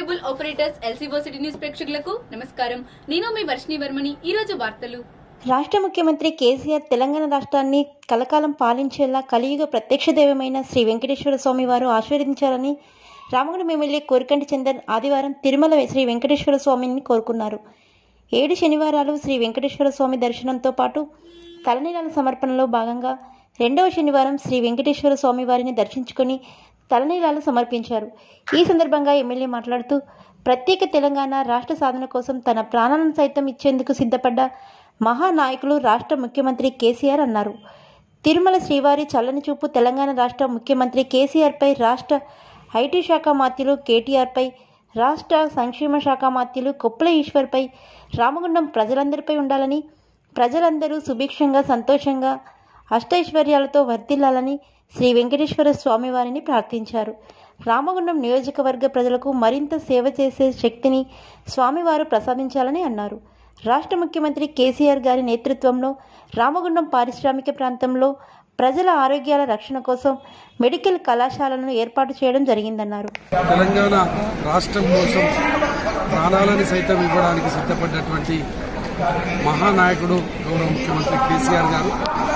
Cable operators LCO city news ప్రేక్షకులకు నమస్కారం నేను మీ వర్షిణి వర్మని ఈ రోజు వార్తలు రాష్ట్ర ముఖ్యమంత్రి కేసీఆర్ తెలంగాణ రాష్ట్రాన్ని కలకాలం పాలించేలా కలియుగ ప్రత్యక్ష దైవమైన శ్రీ వెంకటేశ్వర స్వామి వారు ఆశీర్వదించాలని రామగుండం ఎమ్మెల్యే కోరికంటి చందర్ ఆదివారం తిరుమల శ్రీ వెంకటేశ్వర స్వామిని కోరుకున్నారు ఏడు శనివారాలు శ్రీ వెంకటేశ్వర స్వామి దర్శనంతో పాటు తలనీలాల సమర్పణలో భాగంగా రెండవ శనివారం శ్రీ వెంకటేశ్వర స్వామి వారిని దర్శించుకొని తలనీలాలు సమర్పించారు ఈ సందర్భంగా ఎమ్మెల్యే మాట్లాడుతూ ప్రత్యేక తెలంగాణ రాష్ట్ర సాధన కోసం తన ప్రాణాలను సైతం ఇచ్చేందుకు సిద్ధపడ్డ మహానాయకులు రాష్ట్ర ముఖ్యమంత్రి కేసీఆర్ అన్నారు తిరుమల శ్రీవారి చల్లని చూపు తెలంగాణ రాష్ట్ర ముఖ్యమంత్రి కేసీఆర్పై రాష్ట్ర ఐటీ శాఖ మాత్యులు కేటీఆర్పై రాష్ట్ర సంక్షేమ శాఖ మాత్యులు కొప్పుల ఈశ్వర్పై రామగుండం ప్రజలందరిపై ఉండాలని ప్రజలందరూ సుభిక్షంగా సంతోషంగా అష్టైశ్వర్యాలతో వర్ధిల్లాలని శ్రీ వెంకటేశ్వర స్వామివారిని ప్రార్థించారు రామగుండం నియోజకవర్గ ప్రజలకు మరింత సేవ చేసే శక్తిని స్వామివారు ప్రసాదించాలని అన్నారు రాష్ట్ర ముఖ్యమంత్రి కేసీఆర్ గారి నేతృత్వంలో రామగుండం పారిశ్రామిక ప్రాంతంలో ప్రజల ఆరోగ్యాల రక్షణ కోసం మెడికల్ కళాశాలను ఏర్పాటు చేయడం జరిగిందన్నారు తెలంగాణ రాష్ట్రం కోసం ప్రాణాలను సైతం ఇవ్వడానికి సిద్ధపడ్డటువంటి మహానాయకుడు గౌరవ ముఖ్యమంత్రి కేసీఆర్ గారు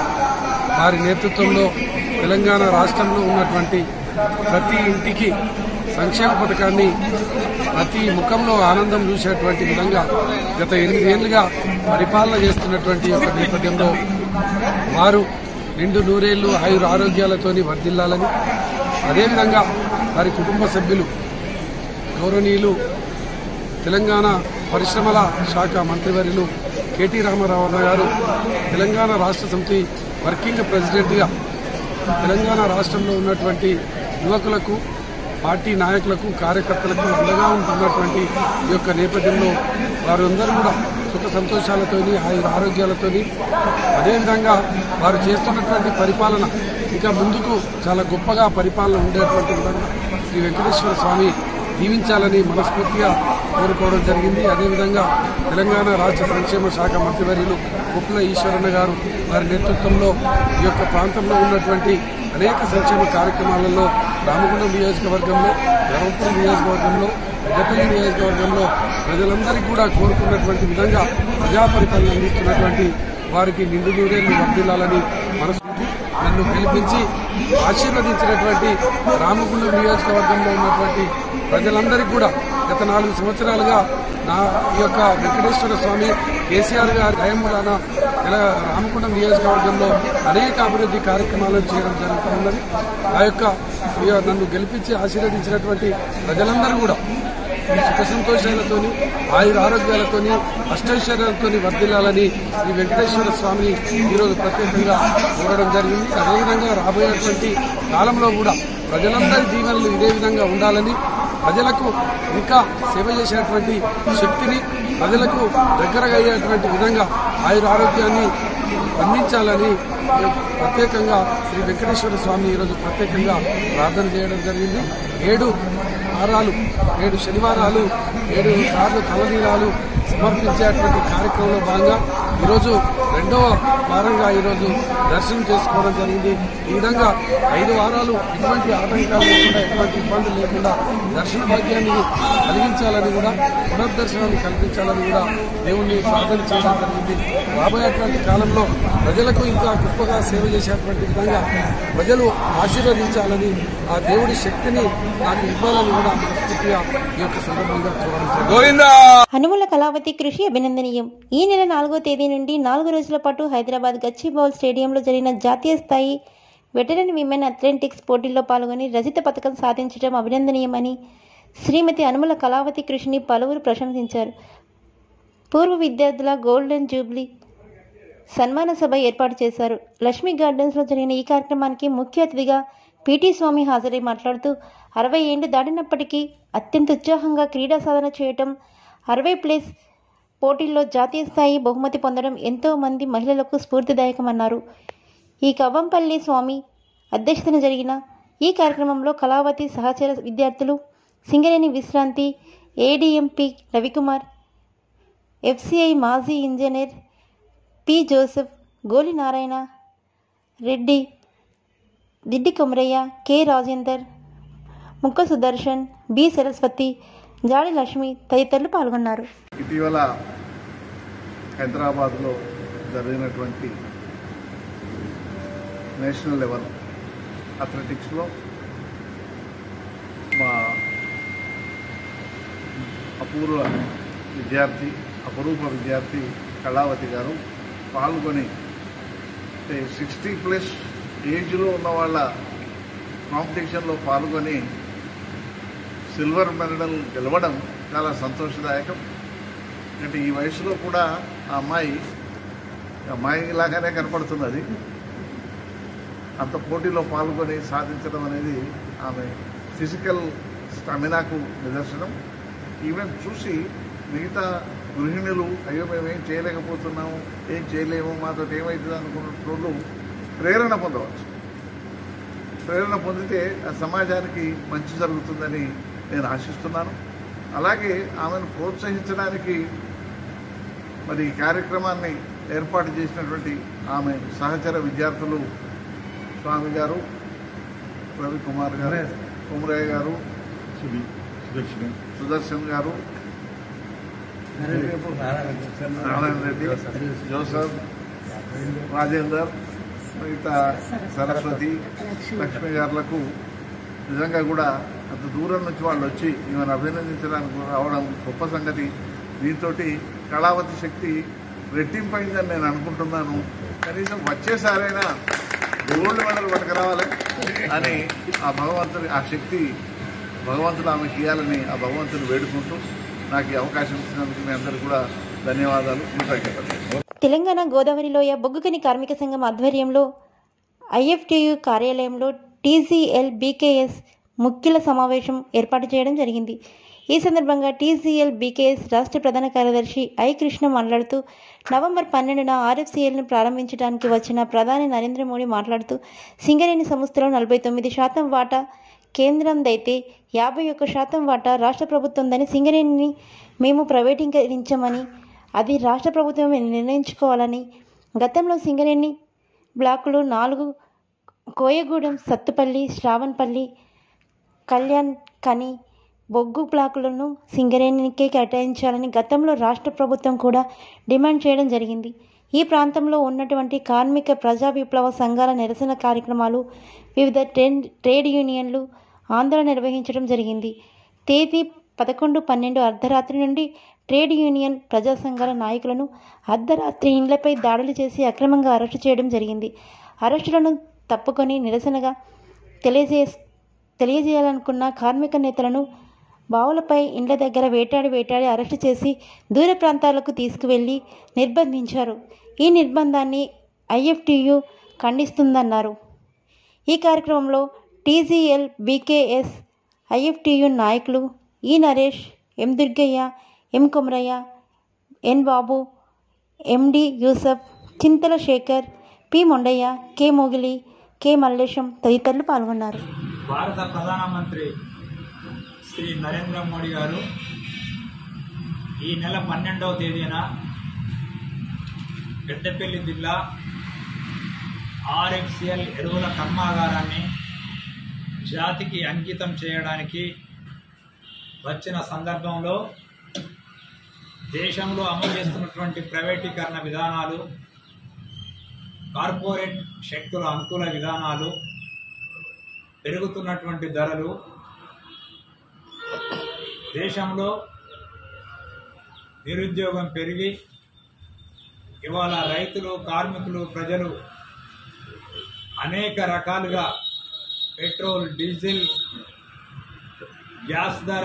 వారి నేతృత్వంలో తెలంగాణ రాష్ట్రంలో ఉన్నటువంటి ప్రతి ఇంటికి సంక్షేమ పథకాన్ని ప్రతి ముఖంలో ఆనందం చూసేటువంటి విధంగా గత ఎనిమిదేళ్లుగా పరిపాలన చేస్తున్నటువంటి యొక్క నేపథ్యంలో వారు నిండు నూరేళ్లు ఆయుర ఆరోగ్యాలతోని వర్ధిల్లాలని అదేవిధంగా వారి కుటుంబ సభ్యులు గౌరవనీయులు తెలంగాణ పరిశ్రమల శాఖ మంత్రివర్యులు కేటీ రామారావు అన్న గారు తెలంగాణ రాష్ట్ర సమితి వర్కింగ్ ప్రెసిడెంట్గా తెలంగాణ రాష్ట్రంలో ఉన్నటువంటి యువకులకు పార్టీ నాయకులకు కార్యకర్తలకు అండగా ఉంటున్నటువంటి ఈ యొక్క నేపథ్యంలో వారందరూ కూడా సుఖ సంతోషాలతోని ఆయుర ఆరోగ్యాలతోని అదేవిధంగా వారు చేస్తున్నటువంటి పరిపాలన ఇంకా ముందుకు చాలా గొప్పగా పరిపాలన ఉండేటువంటి విధంగా శ్రీ వెంకటేశ్వర స్వామి దీవించాలని మనస్ఫూర్తిగా కోరుకోవడం జరిగింది అదేవిధంగా తెలంగాణ రాష్ట్ర సంక్షేమ శాఖ మంత్రివర్యులు కుప్ల ఈశ్వరన్న గారు వారి నేతృత్వంలో ఈ యొక్క ప్రాంతంలో ఉన్నటువంటి అనేక సంక్షేమ కార్యక్రమాలలో రామగుండం నియోజకవర్గంలో ధర్మపురం నియోజకవర్గంలో పెద్దపల్లి నియోజకవర్గంలో ప్రజలందరికీ కూడా కోరుకున్నటువంటి విధంగా ప్రజా పరిపాలన అందిస్తున్నటువంటి వారికి నిండు నూరేళ్లు వర్దిల్లాలని మనస్ఫూర్తి నన్ను పిలిపించి ఆశీర్వదించినటువంటి రామగుండం నియోజకవర్గంలో ఉన్నటువంటి ప్రజలందరికీ కూడా గత నాలుగు సంవత్సరాలుగా నా ఈ యొక్క వెంకటేశ్వర స్వామి కేసీఆర్ గారి దయం వలన ఇలా రామగుండం నియోజకవర్గంలో అనేక అభివృద్ధి కార్యక్రమాలను చేయడం జరుగుతూ ఉన్నది ఆ యొక్క ఈ నన్ను గెలిపించి ఆశీర్వదించినటువంటి ప్రజలందరూ కూడా సుఖ సంతోషాలతోని ఆయుర ఆరోగ్యాలతోని అష్టైశ్వర్యాలతోని వర్ధిల్లాలని శ్రీ వెంకటేశ్వర స్వామిని ఈరోజు ప్రత్యేకంగా కోరడం జరిగింది అదేవిధంగా రాబోయేటువంటి కాలంలో కూడా ప్రజలందరి దీవెనలు ఇదే విధంగా ఉండాలని ప్రజలకు ఇంకా సేవ చేసేటువంటి శక్తిని ప్రజలకు దగ్గరగా అయ్యేటువంటి విధంగా ఆయుర ఆరోగ్యాన్ని అందించాలని ప్రత్యేకంగా శ్రీ వెంకటేశ్వర స్వామి ఈరోజు ప్రత్యేకంగా ప్రార్థన చేయడం జరిగింది ఏడు వారాలు ఏడు శనివారాలు ఏడు సార్లు తలనీలాలు సమర్పించేటువంటి కార్యక్రమంలో భాగంగా ఈరోజు రెండవ వారంగా ఈరోజు దర్శనం చేసుకోవడం జరిగింది ఈ విధంగా ఐదు వారాలు ఎటువంటి ఆటంకాలు లేకుండా ఎటువంటి ఇబ్బందులు లేకుండా దర్శన భాగ్యాన్ని కలిగించాలని కూడా పునర్దర్శనాన్ని కల్పించాలని కూడా దేవుణ్ణి ప్రార్థన చేయడం జరిగింది రాబోయేటువంటి కాలంలో ప్రజలకు ఇంకా గొప్పగా సేవ చేసేటువంటి విధంగా ప్రజలు ఆశీర్వదించాలని ఆ దేవుడి శక్తిని నాకు ఇవ్వాలని కూడా మనస్ఫూర్తిగా ఈ యొక్క సందర్భంగా కోరడం జరిగింది హనుమల కళావతి కృషి అభినందనీయం ఈ నెల నాలుగో తేదీ నుండి నాలుగు రోజుల పాటు హైదరాబాద్ గచ్చిబౌల్ స్టేడియంలో జరిగిన జాతీయ స్థాయి వెటరన్ విమెన్ అథ్లెటిక్స్ పోటీల్లో పాల్గొని రజిత పథకం సాధించడం అభినందనీయమని శ్రీమతి అనుమల కళావతి కృషిని పలువురు ప్రశంసించారు పూర్వ విద్యార్థుల గోల్డెన్ జూబ్లీ సన్మాన సభ ఏర్పాటు చేశారు లక్ష్మీ గార్డెన్స్లో జరిగిన ఈ కార్యక్రమానికి ముఖ్య అతిథిగా పీటీ స్వామి హాజరై మాట్లాడుతూ అరవై ఏళ్లు దాటినప్పటికీ అత్యంత ఉత్సాహంగా క్రీడా సాధన చేయటం అరవై ప్లేస్ పోటీల్లో జాతీయ స్థాయి బహుమతి పొందడం ఎంతో మంది మహిళలకు స్ఫూర్తిదాయకమన్నారు ఈ కవ్వంపల్లి స్వామి అధ్యక్షతన జరిగిన ఈ కార్యక్రమంలో కళావతి సహచర విద్యార్థులు సింగరేణి విశ్రాంతి ఏడీఎంపీ రవికుమార్ ఎఫ్సిఐ మాజీ engineer P Joseph Goli Narayana Reddy Diddi Komaraiah K Rajender Mukka Sudarshan B Saraswati Jadi Lakshmi తదితరులు పాల్గొన్నారు ఇటీవల హైదరాబాద్లో జరిగినటువంటి నేషనల్ లెవెల్ అథ్లెటిక్స్లో మా అపూర్వ విద్యార్థి అపరూప విద్యార్థి కళావతి గారు పాల్గొని సిక్స్టీ ప్లస్ ఏజ్లో ఉన్న వాళ్ళ కాంపిటీషన్లో పాల్గొని సిల్వర్ మెడల్ గెలవడం చాలా సంతోషదాయకం అంటే ఈ వయసులో కూడా ఆ అమ్మాయి అమ్మాయి లాగానే కనపడుతున్నది అంత పోటీలో పాల్గొని సాధించడం అనేది ఆమె ఫిజికల్ స్టామినాకు నిదర్శనం ఈవెన్ చూసి మిగతా గృహిణులు అయ్యో మేము ఏం చేయలేకపోతున్నాము ఏం చేయలేము మాతో ఏమవుతుంది అనుకున్నట్లు ప్రేరణ పొందవచ్చు ప్రేరణ పొందితే ఆ సమాజానికి మంచి జరుగుతుందని నేను ఆశిస్తున్నాను అలాగే ఆమెను ప్రోత్సహించడానికి మరి ఈ కార్యక్రమాన్ని ఏర్పాటు చేసినటువంటి ఆమె సహచర విద్యార్థులు స్వామి గారు రవికుమార్ గారు కుమరయ్య గారు సుదర్శన్ గారు నారాయణ రెడ్డి జోసఫ్ రాజేందర్ మిగతా సరస్వతి లక్ష్మి గారులకు నిజంగా కూడా అంత దూరం నుంచి వాళ్ళు వచ్చి ఈమెను అభినందించడానికి రావడం గొప్ప సంగతి దీంతోటి కళావతి శక్తి రెట్టింపైందని నేను అనుకుంటున్నాను కనీసం వచ్చేసారైనా గోల్డ్ మెడల్ పట్టుకురావాలి అని ఆ భగవంతుని ఆ శక్తి భగవంతుడు ఆమెకి ఇవ్వాలని ఆ భగవంతుని వేడుకుంటూ నాకు ఈ అవకాశం ఇచ్చినందుకు మీ అందరికీ కూడా ధన్యవాదాలు కృతజ్ఞతలు తెలంగాణ గోదావరిలోయ బొగ్గుగని కార్మిక సంఘం ఆధ్వర్యంలో ఐఎఫ్టియు కార్యాలయంలో టీసీఎల్ బీకేఎస్ ముఖ్యుల సమావేశం ఏర్పాటు చేయడం జరిగింది ఈ సందర్భంగా టీసీఎల్ బీకేఎస్ రాష్ట్ర ప్రధాన కార్యదర్శి ఐ కృష్ణ మాట్లాడుతూ నవంబర్ పన్నెండున ఆర్ఎఫ్సీఎల్ను ప్రారంభించడానికి వచ్చిన ప్రధాని నరేంద్ర మోడీ మాట్లాడుతూ సింగరేణి సంస్థలో నలభై తొమ్మిది శాతం వాటా కేంద్రందైతే యాభై ఒక్క శాతం వాటా రాష్ట్ర ప్రభుత్వందని సింగరేణిని మేము ప్రైవేటీకరించమని అది రాష్ట్ర ప్రభుత్వం నిర్ణయించుకోవాలని గతంలో సింగరేణి బ్లాకులు నాలుగు కోయగూడెం సత్తుపల్లి శ్రావణపల్లి కళ్యాణ్ కని బొగ్గు బ్లాకులను సింగరేణికే కేటాయించాలని గతంలో రాష్ట్ర ప్రభుత్వం కూడా డిమాండ్ చేయడం జరిగింది ఈ ప్రాంతంలో ఉన్నటువంటి కార్మిక ప్రజా విప్లవ సంఘాల నిరసన కార్యక్రమాలు వివిధ ట్రెండ్ ట్రేడ్ యూనియన్లు ఆందోళన నిర్వహించడం జరిగింది తేదీ పదకొండు పన్నెండు అర్ధరాత్రి నుండి ట్రేడ్ యూనియన్ ప్రజా సంఘాల నాయకులను అర్ధరాత్రి ఇండ్లపై దాడులు చేసి అక్రమంగా అరెస్టు చేయడం జరిగింది అరెస్టులను తప్పుకొని నిరసనగా తెలియజే తెలియజేయాలనుకున్న కార్మిక నేతలను బావులపై ఇండ్ల దగ్గర వేటాడి వేటాడి అరెస్టు చేసి దూర ప్రాంతాలకు తీసుకువెళ్లి నిర్బంధించారు ఈ నిర్బంధాన్ని ఐఎఫ్టియు ఖండిస్తుందన్నారు ఈ కార్యక్రమంలో టీజీఎల్ బీకేఎస్ ఐఎఫ్టియు నాయకులు E Naresh M Durgaiah M Komaraiah N Babu MD Yusuf Chintala Shekhar P Mondaiah K Mogili K Mallesham తదితరులు పాల్గొన్నారు భారత ప్రధానమంత్రి శ్రీ నరేంద్ర మోడీ గారు ఈ నెల పన్నెండవ తేదీన పెద్దపల్లి జిల్లా ఆర్ఎఫ్సిఎల్ ఎరువుల కర్మాగారాన్ని జాతికి అంకితం చేయడానికి వచ్చిన సందర్భంలో దేశంలో అమలు చేస్తున్నటువంటి ప్రైవేటీకరణ విధానాలు కార్పొరేట్ శక్తుల అనుకూల విధానాలు పెరుగుతున్నటువంటి ధరలు దేశంలో నిరుద్యోగం పెరిగి ఇవాళ రైతులు కార్మికులు ప్రజలు అనేక రకాలుగా పెట్రోల్ డీజిల్ గ్యాస్ ధర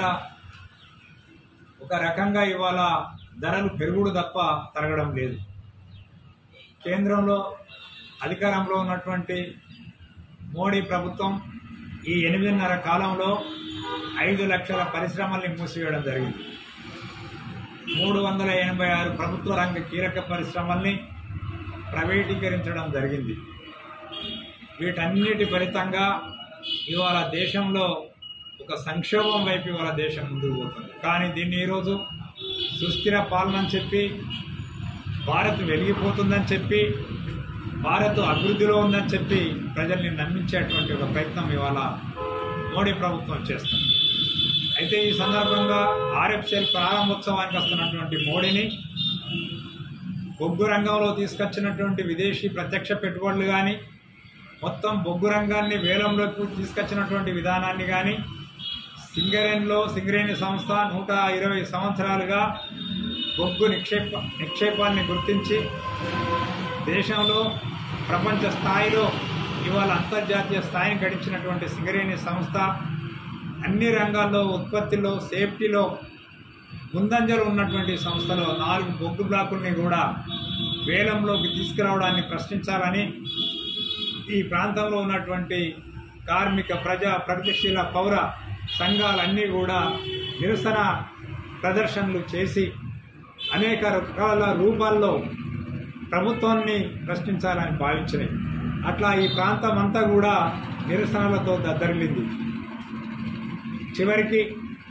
ఒక రకంగా ఇవాళ ధరలు పెరుగుడు తప్ప తరగడం లేదు కేంద్రంలో అధికారంలో ఉన్నటువంటి మోడీ ప్రభుత్వం ఈ ఎనిమిదిన్నర కాలంలో ఐదు లక్షల పరిశ్రమల్ని మూసివేయడం జరిగింది మూడు వందల ఎనభై ఆరు ప్రభుత్వ రంగ కీలక పరిశ్రమల్ని ప్రైవేటీకరించడం జరిగింది వీటన్నిటి ఫలితంగా ఇవాళ దేశంలో ఒక సంక్షోభం వైపు ఇవాళ దేశం ముందుకు పోతుంది కానీ దీన్ని ఈరోజు సుస్థిర పాలన అని చెప్పి భారత్ వెలిగిపోతుందని చెప్పి భారత్ అభివృద్ధిలో ఉందని చెప్పి ప్రజల్ని నమ్మించేటువంటి ఒక ప్రయత్నం ఇవాళ మోడీ ప్రభుత్వం చేస్తుంది అయితే ఈ సందర్భంగా ఆర్ఎఫ్సిఎల్ ప్రారంభోత్సవానికి వస్తున్నటువంటి మోడీని బొగ్గు రంగంలో తీసుకొచ్చినటువంటి విదేశీ ప్రత్యక్ష పెట్టుబడులు కానీ మొత్తం బొగ్గు రంగాన్ని వేలంలోకి తీసుకొచ్చినటువంటి విధానాన్ని కానీ సింగరేణిలో సింగరేణి సంస్థ నూట ఇరవై సంవత్సరాలుగా బొగ్గు నిక్షేప నిక్షేపాన్ని గుర్తించి దేశంలో ప్రపంచ స్థాయిలో ఇవాళ అంతర్జాతీయ స్థాయిని గడించినటువంటి సింగరేణి సంస్థ అన్ని రంగాల్లో ఉత్పత్తిలో సేఫ్టీలో ముందంజలు ఉన్నటువంటి సంస్థలో నాలుగు బొగ్గు బ్లాకుల్ని కూడా వేలంలోకి తీసుకురావడాన్ని ప్రశ్నించాలని ఈ ప్రాంతంలో ఉన్నటువంటి కార్మిక ప్రజా ప్రగతిశీల పౌర సంఘాలన్నీ కూడా నిరసన ప్రదర్శనలు చేసి అనేక రకాల రూపాల్లో ప్రభుత్వాన్ని ప్రశ్నించాలని భావించినాయి అట్లా ఈ ప్రాంతం అంతా కూడా నిరసనలతో దద్దరిల్లింది చివరికి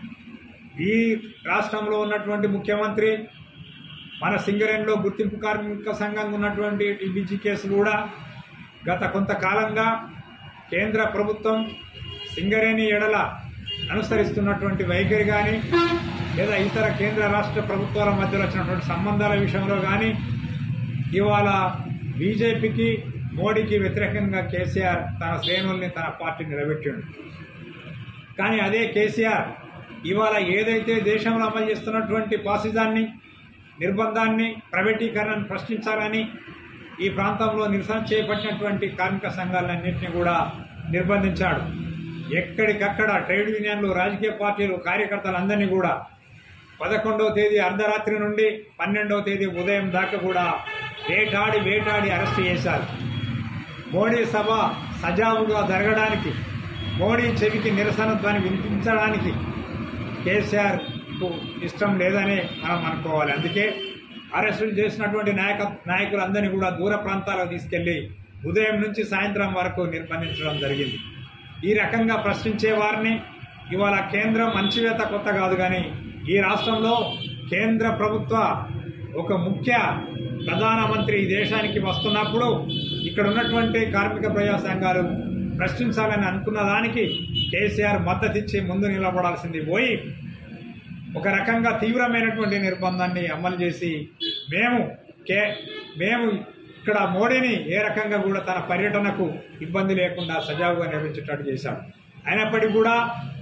ఈ రాష్ట్రంలో ఉన్నటువంటి ముఖ్యమంత్రి మన సింగరేణిలో గుర్తింపు కార్మిక సంఘంగా ఉన్నటువంటి టీబీజీ కేసు కూడా గత కొంతకాలంగా కేంద్ర ప్రభుత్వం సింగరేణి ఎడల అనుసరిస్తున్నటువంటి వైఖరి కానీ లేదా ఇతర కేంద్ర రాష్ట్ర ప్రభుత్వాల మధ్యలో వచ్చినటువంటి సంబంధాల విషయంలో కానీ ఇవాళ బీజేపీకి మోడీకి వ్యతిరేకంగా కేసీఆర్ తన శ్రేణుల్ని తన పార్టీ నిలబెట్టిండు కానీ అదే కేసీఆర్ ఇవాళ ఏదైతే దేశంలో అమలు చేస్తున్నటువంటి పాసిజాన్ని నిర్బంధాన్ని ప్రైవేటీకరణను ప్రశ్నించాలని ఈ ప్రాంతంలో నిరసన చేపట్టినటువంటి కార్మిక సంఘాలన్నింటినీ కూడా నిర్బంధించాడు ఎక్కడికక్కడ ట్రేడ్ యూనియన్లు రాజకీయ పార్టీలు కార్యకర్తలందరినీ కూడా పదకొండవ తేదీ అర్ధరాత్రి నుండి పన్నెండవ తేదీ ఉదయం దాకా కూడా వేటాడి వేటాడి అరెస్ట్ చేశారు మోడీ సభ సజావుగా జరగడానికి మోడీ చెవికి నిరసన ధ్వని వినిపించడానికి కేసీఆర్ కు ఇష్టం లేదని మనం అనుకోవాలి అందుకే అరెస్టులు చేసినటువంటి నాయక నాయకులందరినీ కూడా దూర ప్రాంతాలకు తీసుకెళ్లి ఉదయం నుంచి సాయంత్రం వరకు నిర్బంధించడం జరిగింది ఈ రకంగా ప్రశ్నించే వారిని ఇవాళ కేంద్రం అణచివేత కొత్త కాదు కానీ ఈ రాష్ట్రంలో కేంద్ర ప్రభుత్వ ఒక ముఖ్య ప్రధానమంత్రి ఈ దేశానికి వస్తున్నప్పుడు ఇక్కడ ఉన్నటువంటి కార్మిక ప్రజా సంఘాలు ప్రశ్నించాలని అనుకున్న దానికి కేసీఆర్ మద్దతు ఇచ్చి ముందు నిలబడాల్సింది పోయి ఒక రకంగా తీవ్రమైనటువంటి నిర్బంధాన్ని అమలు చేసి మేము కే మేము ఇక్కడ మోడీని ఏ రకంగా కూడా తన పర్యటనకు ఇబ్బంది లేకుండా సజావుగా నిర్వహించేటట్టు చేశాడు అయినప్పటికీ కూడా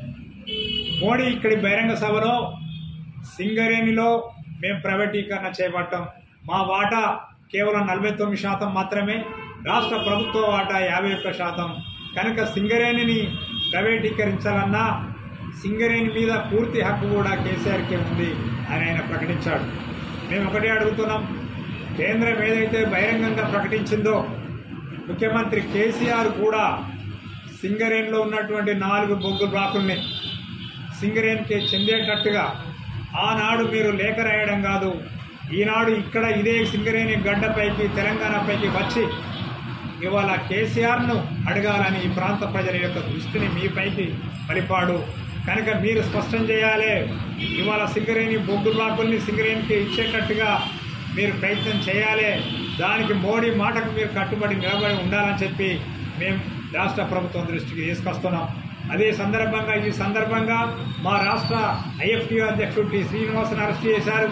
మోడీ ఇక్కడి బహిరంగ సభలో సింగరేణిలో మేము ప్రైవేటీకరణ చేపట్టాం మా వాటా కేవలం నలభై తొమ్మిది శాతం మాత్రమే రాష్ట్ర ప్రభుత్వ వాటా యాభై ఒక్క శాతం కనుక సింగరేణిని ప్రైవేటీకరించాలన్నా సింగరేణి మీద పూర్తి హక్కు కూడా కేసీఆర్కే ఉంది అని ఆయన ప్రకటించాడు మేము ఒకటే అడుగుతున్నాం కేంద్రం ఏదైతే బహిరంగంగా ప్రకటించిందో ముఖ్యమంత్రి కేసీఆర్ కూడా సింగరేణిలో ఉన్నటువంటి నాలుగు బొగ్గు బ్లాకుల్ని సింగరేణికి చెందేటట్టుగా ఆనాడు మీరు లేఖ రాయడం కాదు ఈనాడు ఇక్కడ ఇదే సింగరేణి గడ్డపైకి తెలంగాణపైకి వచ్చి ఇవాళ కేసీఆర్ను అడగాలని ఈ ప్రాంత ప్రజల యొక్క దృష్టిని మీపైకి పలిపాడు కనుక మీరు స్పష్టం చేయాలి ఇవాళ సింగరేణి బొగ్గు బ్లాకుల్ని సింగరేణికి ఇచ్చేటట్టుగా మీరు ప్రయత్నం చేయాలి దానికి మోడీ మాటకు మీరు కట్టుబడి నిలబడి ఉండాలని చెప్పి మేము రాష్ట్ర ప్రభుత్వం దృష్టికి తీసుకొస్తున్నాం అదే సందర్భంగా ఈ సందర్భంగా మా రాష్ట్ర ఐఎఫ్టీయూ అధ్యక్షుడు టి శ్రీనివాసన్ అరెస్ట్ చేశారు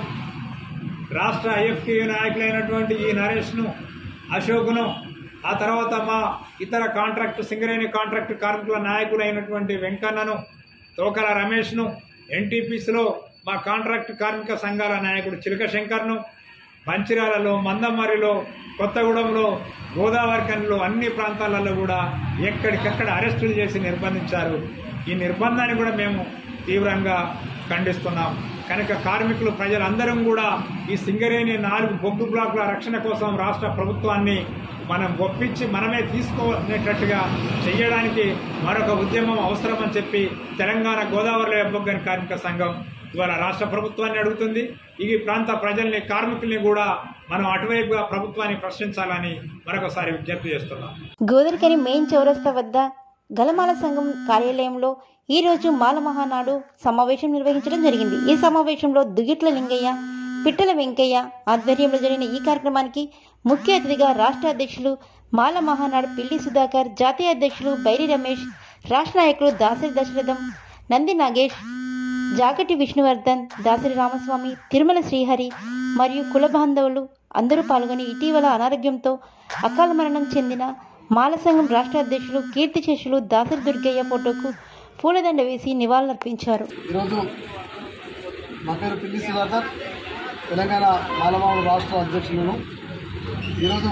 రాష్ట్ర ఐఎఫ్టీయూ నాయకులైనటువంటి ఈ నరేష్ను అశోక్ను ఆ తర్వాత మా ఇతర కాంట్రాక్ట్ సింగరేణి కాంట్రాక్ట్ కార్మికుల నాయకులైనటువంటి వెంకన్నను తోకల రమేష్ను ఎన్టీపీసీలో మా కాంట్రాక్ట్ కార్మిక సంఘాల నాయకుడు చిలక శంకర్ను మంచిర్యాలలో మందమరిలో కొత్తగూడెంలో గోదావరికన్లో అన్ని ప్రాంతాలలో కూడా ఎక్కడికక్కడ అరెస్టులు చేసి నిర్బంధించారు ఈ నిర్బంధాన్ని కూడా మేము తీవ్రంగా ఖండిస్తున్నాం కనుక కార్మికులు ప్రజలందరం కూడా ఈ సింగరేణి నాలుగు బొగ్గు బ్లాకుల రక్షణ కోసం రాష్ట్ర ప్రభుత్వాన్ని మనం ఒప్పించి మనమే తీసుకోనేటట్టుగా చేయడానికి మరొక ఉద్యమం అవసరమని చెప్పి తెలంగాణ గోదావరిలో బొగ్గని కార్మిక సంఘం ఇవాళ రాష్ట్ర ప్రభుత్వాన్ని అడుగుతుంది ఈ ప్రాంత ప్రజల్ని కార్మికుల్ని కూడా మనం అటువైపుగా ప్రభుత్వాన్ని ప్రశ్నించాలని మరొకసారి విజ్ఞప్తి చేస్తున్నాం గోదరికని మెయిన్ చౌరస్తా వద్ద గలమాల సంఘం కార్యాలయంలో ఈ రోజు మాల మహానాడు సమావేశం నిర్వహించడం జరిగింది ఈ సమావేశంలో దుగిట్ల లింగయ్య పిట్టల వెంకయ్య ఆధ్వర్యంలో జరిగిన ఈ కార్యక్రమానికి ముఖ్య అతిథిగా రాష్ట్ర అధ్యక్షులు మాల మహానాడు పిల్లి సుధాకర్ జాతీయ అధ్యక్షులు బైరి రమేష్ రాష్ట్ర నాయకులు దాసరి దశరథం నంది నాగేష్ జాగటి విష్ణువర్ధన్ దాసరి రామస్వామి తిరుమల శ్రీహరి మరియు కుల బాంధవులు అందరూ పాల్గొని ఇటీవల అనారోగ్యంతో అకాల మరణం చెందిన మాల సంఘం రాష్ట్ర అధ్యక్షులు కీర్తిశేషులు దాసరి దుర్గయ్య ఫోటోకు పూలదండ వేసి నివాళులర్పించారు ఈరోజు నా పేరు పిల్లి సుధాకర్ తెలంగాణ మాలమావుల రాష్ట్ర అధ్యక్షులను ఈరోజు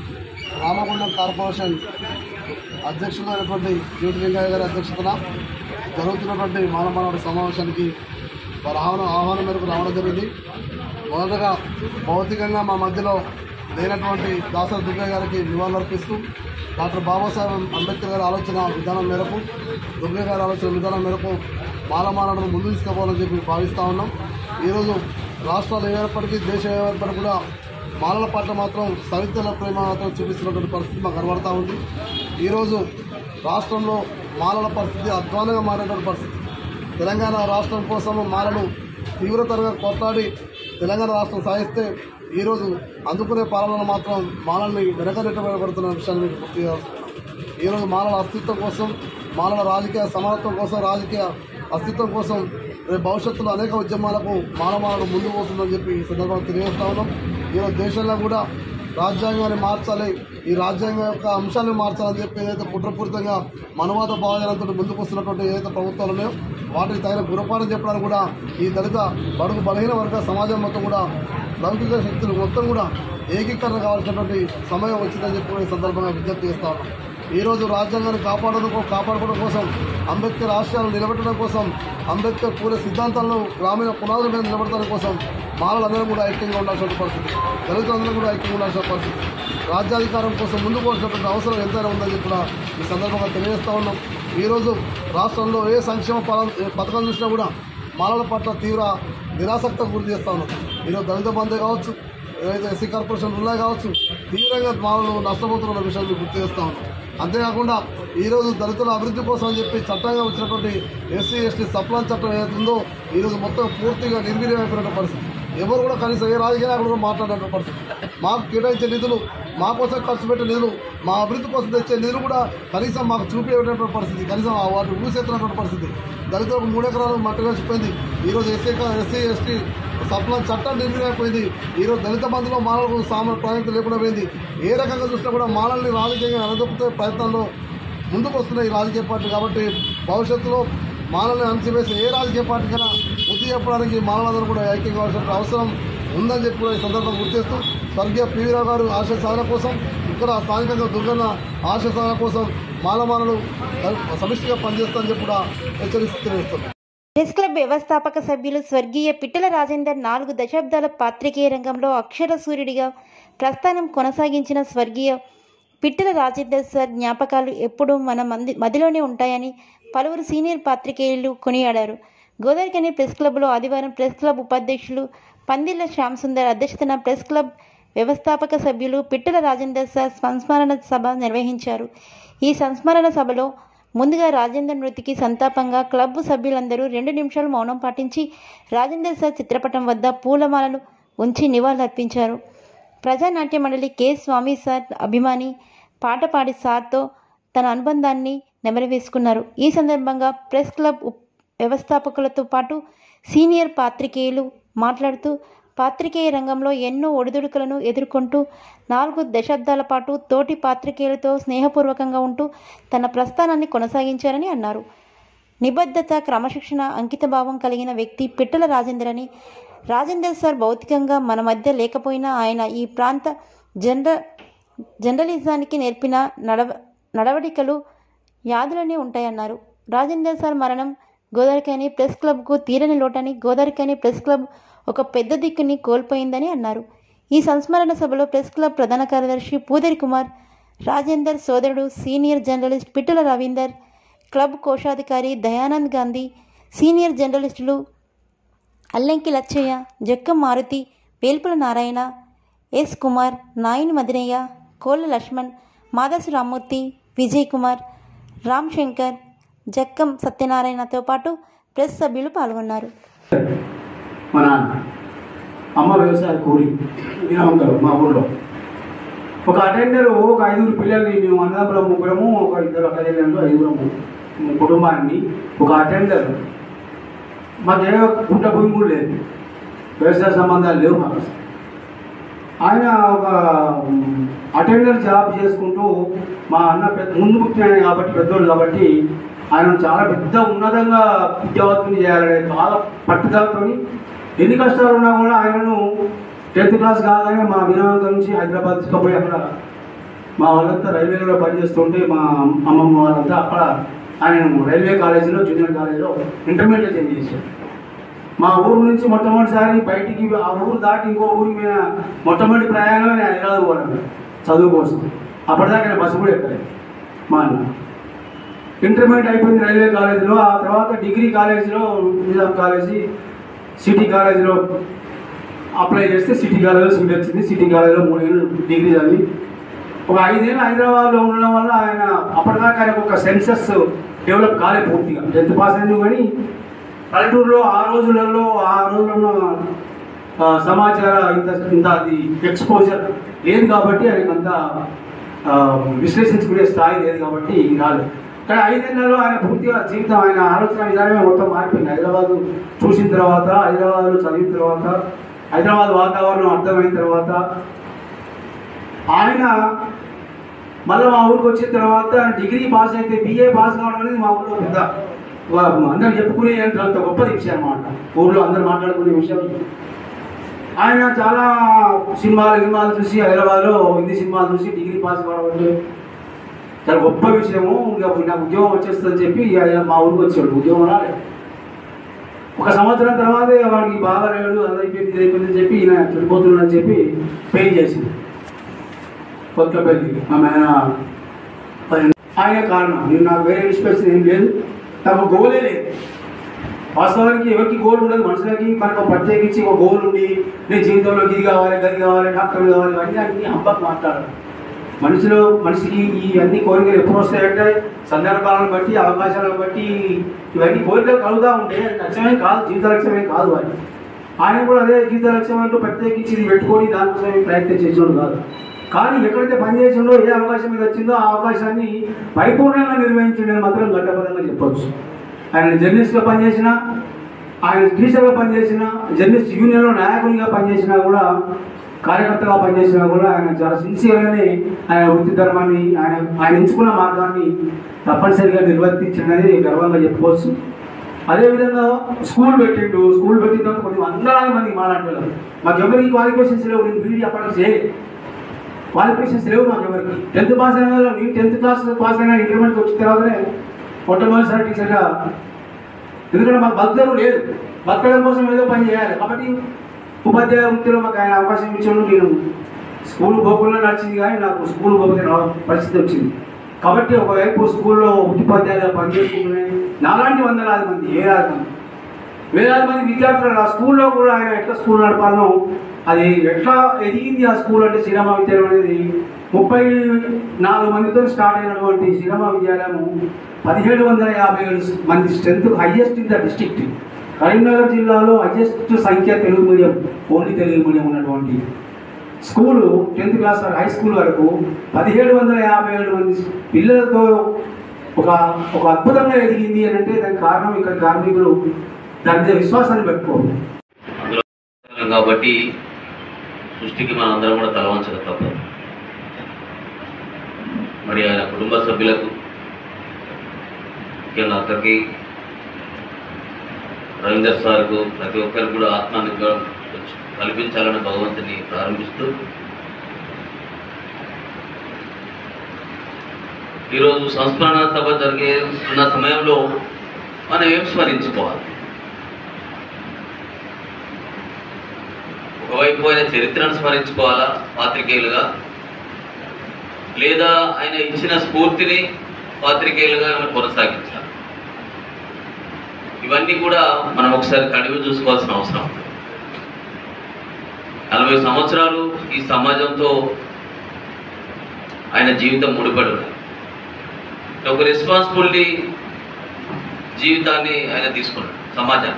రామగుండం కార్పొరేషన్ అధ్యక్షుడు అయినటువంటి జ్యోతి లింగయ్య గారి అధ్యక్షతన జరుగుతున్నటువంటి మానమానవుడి సమావేశానికి వారి ఆహ్వానం ఆహ్వానం మేరకు రావడం జరిగింది మొదటగా భౌతికంగా మా మధ్యలో లేనటువంటి దాసరి దుర్గయ్య గారికి నివాళులర్పిస్తూ డాక్టర్ బాబాసాహెబ్ అంబేద్కర్ గారి ఆలోచన విధానం మేరకు దుర్గయ్య గారి ఆలోచన విధానం మేరకు మాలమానవులను ముందు తీసుకుపోవాలని చెప్పి భావిస్తూ ఉన్నాం ఈరోజు రాష్ట్రాలు ఏర్పడికి దేశం ఏర్పడికి కూడా మాలల పట్ల మాత్రం సవితల ప్రేమ మాత్రం చూపిస్తున్నటువంటి పరిస్థితి మాకు కనబడతా ఉంది ఈరోజు రాష్ట్రంలో మాలల పరిస్థితి అధ్వానంగా మారేటువంటి పరిస్థితి తెలంగాణ రాష్ట్రం కోసం మాలలు తీవ్రతరంగా కొట్లాడి తెలంగాణ రాష్ట్రం సాధిస్తే ఈరోజు అందుకునే పాలనలో మాత్రం మాలల్ని వెనకనెట్టబడుతున్న విషయాన్ని మీకు గుర్తు చేయాల్సి ఈరోజు మాలల అస్తిత్వం కోసం మాలల రాజకీయ సమానత్వం కోసం రాజకీయ అస్తిత్వం కోసం రేపు భవిష్యత్తులో అనేక ఉద్యమాలకు మానవాళులు ముందు పోతుందని చెప్పి ఈ సందర్భంగా తెలియజేస్తా ఉన్నాం ఈరోజు దేశంలో కూడా రాజ్యాంగాన్ని మార్చాలి ఈ రాజ్యాంగం యొక్క అంశాన్ని మార్చాలని చెప్పి ఏదైతే కుట్రపూరితంగా మనవాద భావజనంతో ముందుకు వస్తున్నటువంటి ఏదైతే ప్రభుత్వాలు ఉన్నాయో వాటికి తగిన గురపాఠం చెప్పడానికి కూడా ఈ దళిత బడుగు బలహీన వర్గ సమాజం మొత్తం కూడా లౌకిక శక్తులు మొత్తం కూడా ఏకీకరణ కావాల్సినటువంటి సమయం వచ్చిందని చెప్పి కూడా ఈ సందర్భంగా విజ్ఞప్తి చేస్తా ఉన్నాం ఈ రోజు రాజ్యాంగాన్ని కాపాడడం కో- కాపాడుకోవడం కోసం అంబేద్కర్ ఆశయాలను నిలబెట్టడం కోసం అంబేద్కర్ పూర్వ సిద్ధాంతాలను గ్రామీణ పునాదుల మీద నిలబెట్టడం కోసం మానవులందరూ కూడా ఐక్యంగా ఉండాల్సిన పరిస్థితి దళితులందరూ కూడా ఐక్యంగా ఉండాల్సిన పరిస్థితి రాజ్యాధికారం కోసం ముందుకు పోవాల్సినటువంటి అవసరం ఎంతైనా ఉందని చెప్పి కూడా ఈ సందర్భంగా తెలియజేస్తా ఉన్నాం ఈ రోజు రాష్ట్రంలో ఏ సంక్షేమ పథకం ఏ పథకం చూసినా కూడా మానవుల పట్ల తీవ్ర నిరాసక్త గురి చేస్తా ఉన్నాం ఈరోజు దళిత బంధే కావచ్చు ఏదైతే ఎస్సీ కార్పొరేషన్ ఉన్నాయి కావచ్చు తీవ్రంగా మానవులు నష్టపోతున్న విషయాన్ని గుర్తు చేస్తా ఉన్నాం అంతేకాకుండా ఈరోజు దళితుల అభివృద్ధి కోసం అని చెప్పి చట్టంగా వచ్చినటువంటి ఎస్సీ ఎస్టీ సప్లాన్ చట్టం ఏదైతే ఉందో ఈరోజు మొత్తం పూర్తిగా నిర్వీర్యమైపోయిన పరిస్థితి ఎవరు కూడా కనీసం ఏ రాజకీయ నాయకుడు కూడా మాట్లాడే పరిస్థితి మాకు కేటాయించే నిధులు మా కోసం ఖర్చు పెట్టే నిధులు మా అభివృద్ధి కోసం తెచ్చే నిధులు కూడా కనీసం మాకు చూపేటటువంటి పరిస్థితి కనీసం ఆ వాటిని ఊసేస్తున్నటువంటి పరిస్థితి దళితులకు మూడు ఎకరాలు మట్టి కలిసిపోయింది ఈరోజు ఎస్సీ ఎస్సీ ఎస్టీ సప్లా చట్టం నిర్వీర్యమైపోయింది ఈరోజు దళిత బంధులో మానవులకు సామాన్య ప్రాధాన్యత లేకుండా పోయింది ఏ రకంగా చూసినా కూడా మానవుల్ని రాజకీయంగా అనదొక్కుతే ప్రయత్నంలో ముందుకు వస్తున్నాయి ఈ రాజకీయ పార్టీ కాబట్టి భవిష్యత్తులో మానవుల్ని అణచివేసి ఏ రాజకీయ పార్టీకైనా బుద్ధి చెప్పడానికి మానవులందరూ కూడా ఐక్యం కావాల్సిన అవసరం ఉందని చెప్పి కూడా ఈ సందర్భంగా గుర్తు చేస్తూ స్వర్గీయ పివి రావు గారు ఆశయ సాధన కోసం ఇక్కడ స్థానికంగా దుర్గన్న ఆశయ సాధన కోసం మానమానలు సమిష్టిగా పనిచేస్తారని చెప్పి కూడా హెచ్చరిస్తూ తెలియజేస్తున్నాం ప్రెస్ క్లబ్ వ్యవస్థాపక సభ్యులు స్వర్గీయ పిట్టల రాజేందర్ నాలుగు దశాబ్దాల పాత్రికేయ రంగంలో అక్షర సూర్యుడిగా ప్రస్థానం కొనసాగించిన స్వర్గీయ పిట్టల రాజేందర్ సార్ జ్ఞాపకాలు ఎప్పుడూ మన మంది మదిలోనే ఉంటాయని పలువురు సీనియర్ పాత్రికేయులు కొనియాడారు గోదావరికని ప్రెస్ క్లబ్లో ఆదివారం ప్రెస్ క్లబ్ ఉపాధ్యక్షులు పందిళ్ల శ్యామ్ సుందర్ అధ్యక్షతన ప్రెస్ క్లబ్ వ్యవస్థాపక సభ్యులు పిట్టల రాజేందర్ సార్ సంస్మరణ సభ నిర్వహించారు ఈ సంస్మరణ సభలో ముందుగా రాజేందర్ మృతికి సంతాపంగా క్లబ్ సభ్యులందరూ రెండు నిమిషాలు మౌనం పాటించి రాజేందర్ సార్ చిత్రపటం వద్ద పూలమాలలు ఉంచి నివాళులర్పించారు ప్రజానాట్య మండలి కె స్వామి సార్ అభిమాని పాట పాడి సార్తో తన అనుబంధాన్ని నెమరవేసుకున్నారు ఈ సందర్భంగా ప్రెస్ క్లబ్ ఉప్- వ్యవస్థాపకులతో పాటు సీనియర్ పాత్రికేయులు మాట్లాడుతూ పాత్రికేయ రంగంలో ఎన్నో ఒడిదుడుకులను ఎదుర్కొంటూ నాలుగు దశాబ్దాల పాటు తోటి పాత్రికేయులతో స్నేహపూర్వకంగా ఉంటూ తన ప్రస్థానాన్ని కొనసాగించారని అన్నారు నిబద్ధత క్రమశిక్షణ అంకితభావం కలిగిన వ్యక్తి పిట్టల రాజేందర్ అని రాజేందర్ సార్ భౌతికంగా మన మధ్య లేకపోయినా ఆయన ఈ ప్రాంత జనర జర్నలిజానికి నేర్పిన నడవ నడవడికలు యాదులనే ఉంటాయన్నారు రాజేందర్ సార్ మరణం గోదావరికని ప్రెస్ క్లబ్కు తీరని లోటని గోదావరికని ప్రెస్ క్లబ్ ఒక పెద్ద దిక్కుని కోల్పోయిందని అన్నారు ఈ సంస్మరణ సభలో ప్రెస్ క్లబ్ ప్రధాన కార్యదర్శి పూదరి కుమార్ రాజేందర్ సోదరుడు senior journalist Pittala Ravinder club కోశాధికారి Dayanand Gandhi senior journalists Allanki Lachaiah Jakkam Maruti Velpula Narayana S Kumar Nayani Madinaiah Kolla Lakshman మాదసు Rammurthy Vijay Kumar Ram Shankar Jakkam సత్యనారాయణతో పాటు ప్రెస్ సభ్యులు పాల్గొన్నారు మా నాన్న అమ్మ వ్యవసాయ కూలి వినవంకరు మా ఊళ్ళో ఒక అటెండర్ ఒక ఐదుగురు పిల్లల్ని మేము అన్నదమ్ముల ముగ్గురము ఒక ఇద్దరు అటెండర్లు ఐదుగురము కుటుంబాన్ని ఒక అటెండర్ మాకు ఏ గుంట భూమి కూడా లేదు వ్యవసాయ సంబంధాలు లేవు మాకు అసలు. ఆయన ఒక అటెండర్ జాబ్ చేసుకుంటూ మా అన్న పెద్ద ముందు పుట్టిన కాబట్టి పెద్దోడు కాబట్టి ఆయన చాలా పెద్ద ఉన్నతంగా విద్యావంతుని చేయాలనే చాలా పట్టుదలతో ఎన్ని కష్టాలు ఉన్నా కూడా ఆయనను టెన్త్ క్లాస్ కాగానే మా వినాయక నుంచి హైదరాబాద్ తీసుకుపోయి అక్కడ మా వాళ్ళంతా రైల్వేలో పనిచేస్తుంటే మా అమ్మమ్మ వాళ్ళంతా అక్కడ ఆయన రైల్వే కాలేజీలో జూనియర్ కాలేజీలో ఇంటర్మీడియట్ చేంజ్ చేశారు మా ఊరు నుంచి మొట్టమొదటిసారి బయటికి ఆ ఊరు దాటి ఇంకో ఊరికి మీద మొట్టమొదటి ప్రయాణం నేను హైదరాబాద్ పోవడం చదువు కోసం అప్పటిదాకా నేను బస్సు కూడా ఎక్కలేదు మా అన్న ఇంటర్మీడియట్ అయిపోయింది రైల్వే కాలేజీలో ఆ తర్వాత డిగ్రీ కాలేజీలో నిజాం కాలేజీ సిటీ కాలేజీలో అప్లై చేస్తే సిటీ కాలేజీలో సీట్ వచ్చింది సిటీ కాలేజీలో మూడేళ్ళు డిగ్రీ చదివి ఒక ఐదేళ్ళు హైదరాబాద్లో ఉండడం వల్ల ఆయన అప్పటిదాకా ఆయనకు ఒక సెన్సస్ డెవలప్ కాలే పూర్తిగా టెన్త్ పాస్ అయింది కానీ పల్లెటూరులో ఆ రోజులలో ఆ రోజుల్లో ఆ, సమాచార ఇంత ఇంత అది ఎక్స్పోజర్ లేదు కాబట్టి ఆయనకు అంత ఆ, విశ్లేషించుకునే స్థాయి లేదు కాబట్టి రాలేదు కానీ ఐదేళ్లలో ఆయన పూర్తిగా జీవితం ఆయన ఆలోచన విధానమే మొత్తం మారిపోయింది హైదరాబాద్ చూసిన తర్వాత హైదరాబాద్లో చదివిన తర్వాత హైదరాబాద్ వాతావరణం అర్థమైన తర్వాత ఆయన మళ్ళీ మా ఊరికి వచ్చిన తర్వాత డిగ్రీ పాస్ అయితే బీఏ పాస్ కావడం అనేది మా ఊళ్ళో పెద్ద వా- అందరూ చెప్పుకునే అంత గొప్ప విషయం అన్నమాట ఊళ్ళో అందరూ మాట్లాడుకునే విషయం ఆయన చాలా సినిమాలు సినిమాలు చూసి హైదరాబాద్లో హిందీ సినిమాలు చూసి డిగ్రీ పాస్ కావడం అంటే చాలా గొప్ప విషయము ఇంకా నాకు ఉద్యోగం వచ్చేస్తుందని చెప్పి ఇక ఆయన మా ఊరికి వచ్చాడు ఉద్యోగం రాలేదు ఒక సంవత్సరం తర్వాత వాడికి బాగా లేడు అది అయిపోయింది ఇది అయిపోయిందని చెప్పి ఈయన చనిపోతున్నాడని చెప్పి పెయిన్ చేసింది కొత్త పెళ్లి ఆమె ఆయన ఆయన కారణం నేను నాకు వేరే ఇన్స్పిరేషన్ ఏం లేదు నాకు గోలే లేదు వాస్తవానికి ఎవరికి గోల్ ఉండదు మనుషులకి మనకు ప్రత్యేకించి ఒక గోల్ ఉండి నేను జీవితంలో ఇది కావాలి గది కావాలి డాక్టర్ కావాలి ఇవన్నీ అన్ని అబ్బకు మాట్లాడాలి మనిషిలో మనిషికి ఈ అన్ని కోరికలు ఎప్పుడు వస్తాయంటే సందర్భాలను బట్టి అవకాశాలను బట్టి ఇవన్నీ కోరికలు కలుగుతూ ఉంటే లక్ష్యమే కాదు జీవిత లక్ష్యమే కాదు అని ఆయన కూడా అదే జీవిత లక్ష్యం అంటూ ప్రత్యేకించి ఇది పెట్టుకొని దానికోసం ఏం ప్రయత్నం చేసేవాడు కాదు కానీ ఎక్కడైతే పని చేసిండో ఏ అవకాశం మీద వచ్చిందో ఆ అవకాశాన్ని పరిపూర్ణంగా నిర్వహించడం మాత్రం గడ్డపదంగా చెప్పొచ్చు ఆయన జర్నలిస్ట్గా పనిచేసిన ఆయన టీచర్గా పనిచేసిన జర్నలిస్ట్ యూనియన్లో నాయకునిగా పనిచేసినా కూడా కార్యకర్తగా పనిచేసినా కూడా ఆయన చాలా సిన్సియర్గానే ఆయన వృత్తి ధర్మాన్ని ఆయన ఆయన ఎంచుకున్న మార్గాన్ని తప్పనిసరిగా నిర్వర్తించినది గర్వంగా చెప్పుకోవచ్చు అదేవిధంగా స్కూల్ పెట్టిండు స్కూల్ పెట్టిన తర్వాత కొన్ని వందలాది మందికి మాట్లాడలేదు మాకు ఎవరికి క్వాలిఫికేషన్స్ లేవు నేను బీడీ అప్పటికి చేయలేదు క్వాలిఫికేషన్స్ లేవు మాకు ఎవరికి టెన్త్ పాస్ అయిన వాళ్ళు నేను టెన్త్ క్లాస్ పాస్ అయిన ఇంటర్మీడియట్ వచ్చిన తర్వాతనే మొట్టమొదటిసారి టీచర్గా ఎందుకంటే మాకు బతకడం లేదు బతకడం కోసం ఏదో పని చేయాలి కాబట్టి ఉపాధ్యాయ వృత్తిలో మాకు ఆయన అవకాశం ఇచ్చాడు నేను స్కూల్ పోకుండా నడిచింది కానీ నాకు స్కూల్ పోతే పరిస్థితి వచ్చింది కాబట్టి ఒకవైపు స్కూల్లో ఉపాధ్యాయులుగా పనిచేసుకుంటూనే నాలాంటి వందలాది మంది వేలాది మంది వేలాది మంది విద్యార్థులు ఆ స్కూల్లో కూడా ఆయన ఎట్లా స్కూల్ నడపాలనో అది ఎట్లా ఎదిగింది ఆ స్కూల్ అంటే శ్రీరామ విద్యాలయం అనేది ముప్పై నాలుగు మందితో స్టార్ట్ అయినటువంటి శ్రీరామ విద్యాలయం పదిహేడు వందల యాభై ఏడు మంది strength highest in the district Karimnagar జిల్లాలో హైయెస్ట్ సంఖ్య Telugu medium only Telugu medium ఉన్నటువంటి స్కూలు టెన్త్ క్లాస్ వరకు హై స్కూల్ వరకు పదిహేడు వందల యాభై ఏడు మంది పిల్లలతో ఒక ఒక అద్భుతంగా ఎదిగింది అని అంటే దానికి కారణం ఇక్కడ కార్మికులు దాని మీద విశ్వాసాన్ని పెట్టుకోరు అందులో కాబట్టి సృష్టికి మనం అందరం కూడా తలవంచక తప్పదు మరి ఆయన కుటుంబ సభ్యులకు ముఖ్యంగా అక్కడికి రవీందర్ సార్కు ప్రతి ఒక్కరికి కూడా ఆత్మానికి కల్పించాలని భగవంతుని ప్రారంభిస్తూ ఈరోజు సంస్మరణ సభ జరిగే ఉన్న సమయంలో మనం ఏం స్మరించుకోవాలి ఒకవైపు ఆయన చరిత్రను స్మరించుకోవాలా పాత్రికేయులుగా లేదా ఆయన ఇచ్చిన స్ఫూర్తిని పాత్రికేయులుగా మనం కొనసాగించాలి ఇవన్నీ కూడా మనం ఒకసారి కడిగి చూసుకోవాల్సిన అవసరం ఉంది. నలభై సంవత్సరాలు ఈ సమాజంతో ఆయన జీవితం ముడిపడి ఉంది ఒక రెస్పాన్సిబిలిటీ జీవితాన్ని ఆయన తీసుకున్నాడు సమాజాన్ని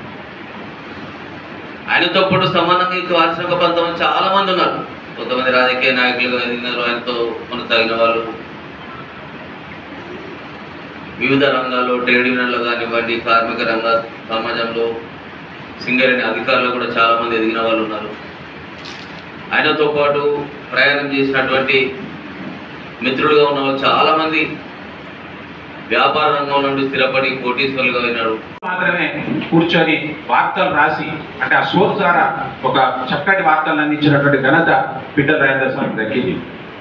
ఆయనతో పాటు సమానంగా ఇంకా వారసత్వ పంతం చాలా మంది ఉన్నారు కొంతమంది రాజకీయ నాయకులుగా ఎదిగినారు ఆయనతో కొనసాగిన వాళ్ళు వివిధ రంగాల్లో ట్రేడ్ యూనియన్లు కానివ్వండి కార్మిక రంగ సమాజంలో సింగరేణి అధికారులు కూడా చాలామంది ఎదిగిన వాళ్ళు ఉన్నారు ఆయనతో పాటు ప్రయాణం చేసినటువంటి మిత్రులుగా ఉన్న వాళ్ళు చాలామంది వ్యాపార రంగం నుండి స్థిరపడి కోటీశ్వరులుగా అయినారు మాత్రమే కూర్చొని వార్తలు రాసి అంటే ఆ సోర్స్ ద్వారా ఒక చక్కటి వార్తలు అందించినటువంటి ఘనత పిట్టల రాజేంద్ర స్వామి దక్కింది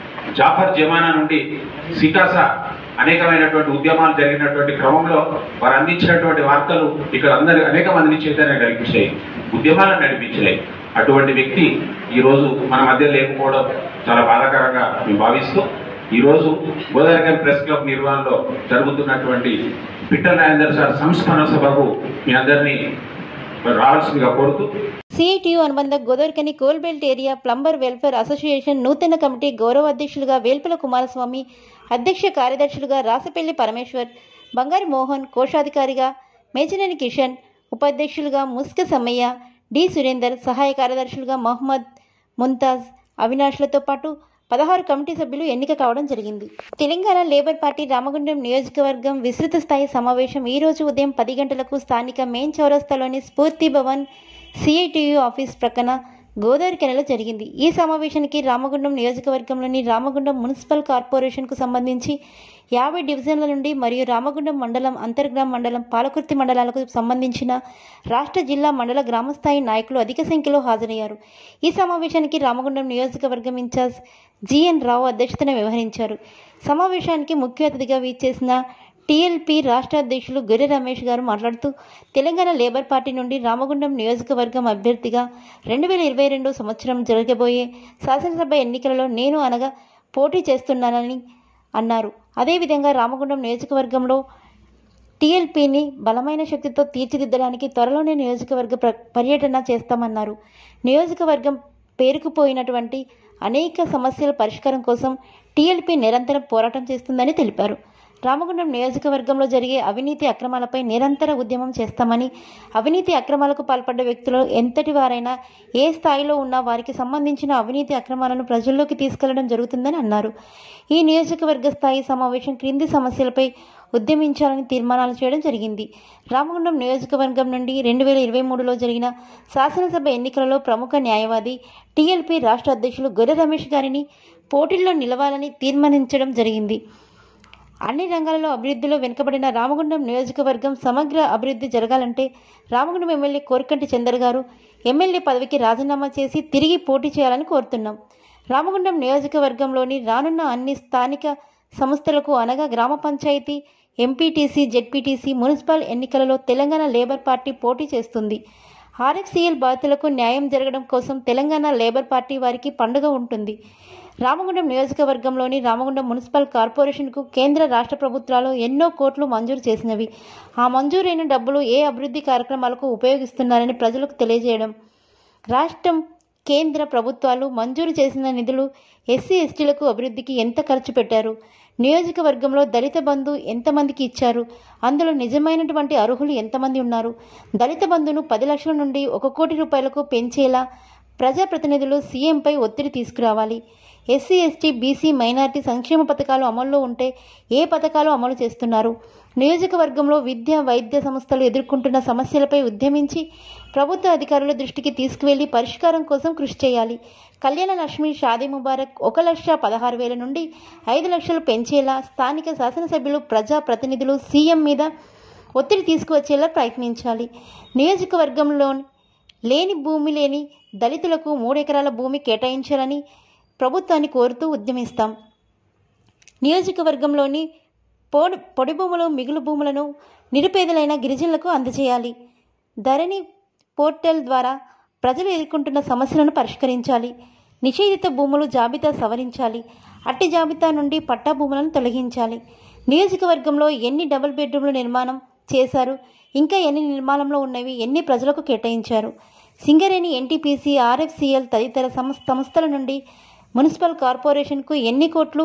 జాఫర్ జమానా నుండి సికాస అనేకమైనటువంటి ఉద్యమాలు జరిగినటువంటి క్రమంలో వారు అందించినటువంటి వార్తలు ఇక్కడ అందరి అనేక మందిని చైతన్యం కలిగించాయి ఉద్యమాలను నడిపించాయి అటువంటి వ్యక్తి ఈరోజు మన మధ్య లేకపోవడం చాలా బాధాకరంగా మేము భావిస్తూ ఈరోజు గోదావరి ప్రెస్ క్లబ్ నిర్వహణలో జరుగుతున్నటువంటి పిట్టల రాజేందర్ సార్ సంస్మరణ సభకు మీ అందరినీ రావాల్సిందిగా కోరుతూ సిఐటియు అనుబంధ Godavarikhani coal belt area plumber welfare association నూతన కమిటీ గౌరవ అధ్యక్షులుగా వేల్పుల కుమారస్వామి అధ్యక్ష కార్యదర్శులుగా రాసపల్లి పరమేశ్వర్ బంగారి మోహన్ కోశాధికారిగా మేచనేని కిషన్ ఉపాధ్యక్షులుగా ముస్క సమ్మయ్య డి సురేందర్ సహాయ కార్యదర్శులుగా మహమ్మద్ ముంతాజ్ అవినాష్లతో పాటు పదహారు కమిటీ సభ్యులు ఎన్నిక కావడం జరిగింది తెలంగాణ లేబర్ పార్టీ రామగుండం నియోజకవర్గం విస్తృత స్థాయి సమావేశం ఈ రోజు ఉదయం పది గంటలకు స్థానిక మెయిన్ చౌరస్తాలోని స్ఫూర్తి భవన్ సిఐటియు ఆఫీస్ ప్రక్కన గోదావరి కెనలో జరిగింది ఈ సమావేశానికి రామగుండం నియోజకవర్గంలోని రామగుండం మున్సిపల్ కార్పొరేషన్కు సంబంధించి యాభై డివిజన్ల నుండి మరియు రామగుండం మండలం అంతర్గ్రామ మండలం పాలకుర్తి మండలాలకు సంబంధించిన రాష్ట్ర జిల్లా మండల గ్రామస్థాయి నాయకులు అధిక సంఖ్యలో హాజరయ్యారు ఈ సమావేశానికి రామగుండం నియోజకవర్గం ఇన్ఛార్జ్ జిఎన్ రావు అధ్యక్షతన వ్యవహరించారు సమావేశానికి ముఖ్య అతిథిగా వీచేసిన టీఎల్పీ రాష్ట్ర అధ్యక్షులు గొర్రె రమేష్ గారు మాట్లాడుతూ తెలంగాణ లేబర్ పార్టీ నుండి రామగుండం నియోజకవర్గం అభ్యర్థిగా రెండు వేల ఇరవై రెండు సంవత్సరం జరగబోయే శాసనసభ ఎన్నికలలో నేను అనగా పోటీ చేస్తున్నానని అన్నారు అదేవిధంగా రామగుండం నియోజకవర్గంలో టీఎల్పీని బలమైన శక్తితో తీర్చిదిద్దడానికి త్వరలోనే నియోజకవర్గ ప్ర పర్యటన చేస్తామన్నారు నియోజకవర్గం పేరుకుపోయినటువంటి అనేక సమస్యల పరిష్కారం కోసం టీఎల్పీ నిరంతరం పోరాటం చేస్తుందని తెలిపారు రామగుండం నియోజకవర్గంలో జరిగే అవినీతి అక్రమాలపై నిరంతర ఉద్యమం చేస్తామని అవినీతి అక్రమాలకు పాల్పడ్డ వ్యక్తులు ఎంతటి వారైనా ఏ స్థాయిలో ఉన్నా వారికి సంబంధించిన అవినీతి అక్రమాలను ప్రజల్లోకి తీసుకెళ్లడం జరుగుతుందని అన్నారు ఈ నియోజకవర్గ స్థాయి సమావేశం క్రింది సమస్యలపై ఉద్యమించాలని తీర్మానాలు చేయడం జరిగింది రామగుండం నియోజకవర్గం నుండి రెండు వేల ఇరవై మూడులో జరిగిన శాసనసభ ఎన్నికలలో ప్రముఖ న్యాయవాది టీఎల్పీ రాష్ట్ర అధ్యక్షులు గొర్రె రమేష్ గారిని పోటీల్లో నిలవాలని తీర్మానించడం జరిగింది అన్ని రంగాలలో అభివృద్ధిలో వెనుకబడిన రామగుండం నియోజకవర్గం సమగ్ర అభివృద్ధి జరగాలంటే రామగుండం ఎమ్మెల్యే కోరికంటి చందర్ గారు ఎమ్మెల్యే పదవికి రాజీనామా చేసి తిరిగి పోటీ చేయాలని కోరుతున్నాం రామగుండం నియోజకవర్గంలోని రానున్న అన్ని స్థానిక సంస్థలకు అనగా గ్రామ పంచాయతీ ఎంపీటీసీ జెడ్పీటీసీ మున్సిపల్ ఎన్నికలలో తెలంగాణ లేబర్ పార్టీ పోటీ చేస్తుంది ఆర్ఎఫ్సిఎల్ బాధితులకు న్యాయం జరగడం కోసం తెలంగాణ లేబర్ పార్టీ వారికి పండుగ ఉంటుంది రామగుండం నియోజకవర్గంలోని రామగుండం మున్సిపల్ కార్పొరేషన్కు కేంద్ర రాష్ట్ర ప్రభుత్వాలు ఎన్నో కోట్లు మంజూరు చేసినవి ఆ మంజూరైన డబ్బులు ఏ అభివృద్ధి కార్యక్రమాలకు ఉపయోగిస్తున్నారని ప్రజలకు తెలియజేయడం రాష్ట్రం కేంద్ర ప్రభుత్వాలు మంజూరు చేసిన నిధులు ఎస్సీ ఎస్టీలకు అభివృద్ధికి ఎంత ఖర్చు పెట్టారు నియోజకవర్గంలో దళిత బంధు ఎంతమందికి ఇచ్చారు అందులో నిజమైనటువంటి అర్హులు ఎంతమంది ఉన్నారు దళిత బంధును పది లక్షల నుండి ఒక కోటి రూపాయలకు పెంచేలా ప్రజాప్రతినిధులు సీఎంపై ఒత్తిడి తీసుకురావాలి ఎస్సీ ఎస్టీ బీసీ మైనార్టీ సంక్షేమ పథకాలు అమల్లో ఉంటే ఏ పథకాలు అమలు చేస్తున్నారు నియోజకవర్గంలో విద్య వైద్య సంస్థలు ఎదుర్కొంటున్న సమస్యలపై ఉద్యమించి ప్రభుత్వ అధికారుల దృష్టికి తీసుకువెళ్లి పరిష్కారం కోసం కృషి చేయాలి కళ్యాణ లక్ష్మి షాదీ ముబారక్ ఒక లక్ష పదహారు వేల నుండి ఐదు లక్షలు పెంచేలా స్థానిక శాసనసభ్యులు ప్రజా ప్రతినిధులు సీఎం మీద ఒత్తిడి తీసుకువచ్చేలా ప్రయత్నించాలి నియోజకవర్గంలో లేని భూమి లేని దళితులకు మూడెకరాల భూమి కేటాయించాలని ప్రభుత్వాన్ని కోరుతూ ఉద్యమిస్తాం నియోజకవర్గంలోని పొడి పొడి భూములు మిగులు భూములను నిరుపేదలైన గిరిజనులకు అందజేయాలి ధరణి పోర్టల్ ద్వారా ప్రజలు ఎదుర్కొంటున్న సమస్యలను పరిష్కరించాలి నిషేధిత భూములు జాబితా సవరించాలి అట్టి జాబితా నుండి పట్టా భూములను తొలగించాలి నియోజకవర్గంలో ఎన్ని డబుల్ బెడ్రూమ్ల నిర్మాణం చేశారు ఇంకా ఎన్ని నిర్మాణంలో ఉన్నవి ఎన్ని ప్రజలకు కేటాయించారు సింగరేణి ఎన్టీపీసీ ఆర్ఎఫ్సిఎల్ తదితర సంస్థ సంస్థల నుండి మున్సిపల్ కార్పొరేషన్కు ఎన్ని కోట్లు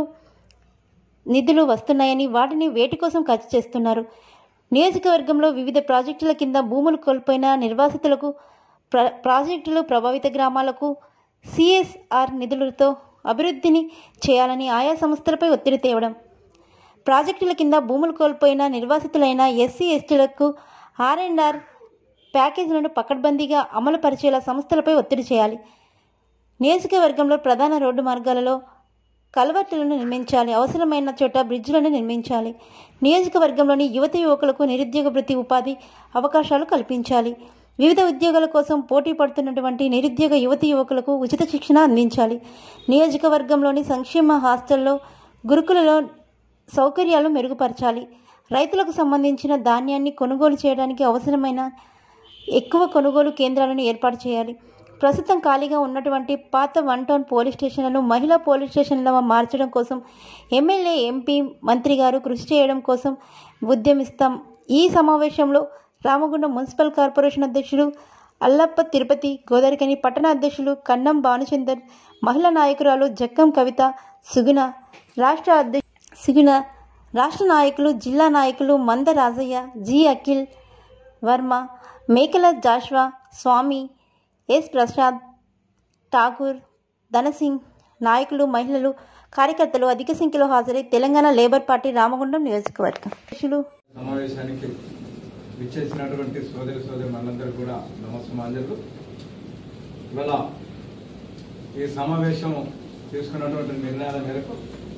నిధులు వస్తున్నాయని వాటిని వేటి కోసం ఖర్చు చేస్తున్నారు నియోజకవర్గంలో వివిధ ప్రాజెక్టుల కింద భూములు కోల్పోయిన నిర్వాసితులకు ప్ర ప్రాజెక్టులు ప్రభావిత గ్రామాలకు సిఎస్ఆర్ నిధులతో అభివృద్ధిని చేయాలని ఆయా సంస్థలపై ఒత్తిడి తేవడం ప్రాజెక్టుల కింద భూములు కోల్పోయిన నిర్వాసితులైన ఎస్సీ ఎస్టీలకు ఆర్ అండ్ ఆర్ ప్యాకేజీలను పకడ్బందీగా అమలు పరిచేలా సంస్థలపై ఒత్తిడి చేయాలి నియోజకవర్గంలో ప్రధాన రోడ్డు మార్గాలలో కలవర్టులను నిర్మించాలి అవసరమైన చోట బ్రిడ్జ్లను నిర్మించాలి నియోజకవర్గంలోని యువత యువకులకు నిరుద్యోగ వృత్తి ఉపాధి అవకాశాలు కల్పించాలి వివిధ ఉద్యోగాల కోసం పోటీ పడుతున్నటువంటి నిరుద్యోగ యువతి యువకులకు ఉచిత శిక్షణ అందించాలి నియోజకవర్గంలోని సంక్షేమ హాస్టల్లో గురుకులలో సౌకర్యాలు మెరుగుపరచాలి రైతులకు సంబంధించిన ధాన్యాన్ని కొనుగోలు చేయడానికి అవసరమైన ఎక్కువ కొనుగోలు కేంద్రాలను ఏర్పాటు చేయాలి ప్రస్తుతం ఖాళీగా ఉన్నటువంటి పాత వన్ టౌన్ పోలీస్ స్టేషన్లను మహిళా పోలీస్ స్టేషన్లుగా మార్చడం కోసం ఎమ్మెల్యే ఎంపీ మంత్రి గారు కృషి చేయడం కోసం ఉద్యమిస్తాం ఈ సమావేశంలో రామగుండం మున్సిపల్ కార్పొరేషన్ అధ్యక్షులు అల్లప్ప తిరుపతి గోదావరికని పట్టణ అధ్యక్షులు కన్నం భానుచందర్ మహిళా నాయకురాలు జక్కం కవిత సుగుణ రాష్ట్ర అధ్యక్ష సుగుణ రాష్ట్ర నాయకులు జిల్లా నాయకులు మంద Rajaiah G Akhil Varma Mekala Joshua Swamy S Prasad Thakur Dhansingh నాయకులు మహిళలు కార్యకర్తలు అధిక సంఖ్యలో హాజరై తెలంగాణ లేబర్ పార్టీ రామగుండం నియోజకవర్గం అధ్యక్షులు సమావేశానికి విచ్చేసినటువంటి సోదరి సోదరి మనందరూ కూడా నమస్కారాలు ఇవాళ ఈ సమావేశం తీసుకున్నటువంటి నిర్ణయాల మేరకు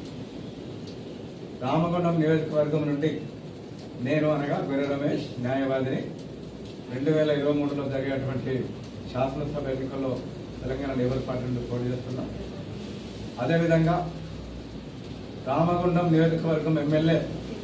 రామగుండం నియోజకవర్గం నుండి నేను అనగా గుర్ర రమేష్ న్యాయవాదిని రెండు వేల ఇరవై మూడులో జరిగేటువంటి శాసనసభ ఎన్నికల్లో తెలంగాణ లేబర్ పార్టీ నుండి పోటీ చేస్తున్నాం అదేవిధంగా రామగుండం నియోజకవర్గం ఎమ్మెల్యే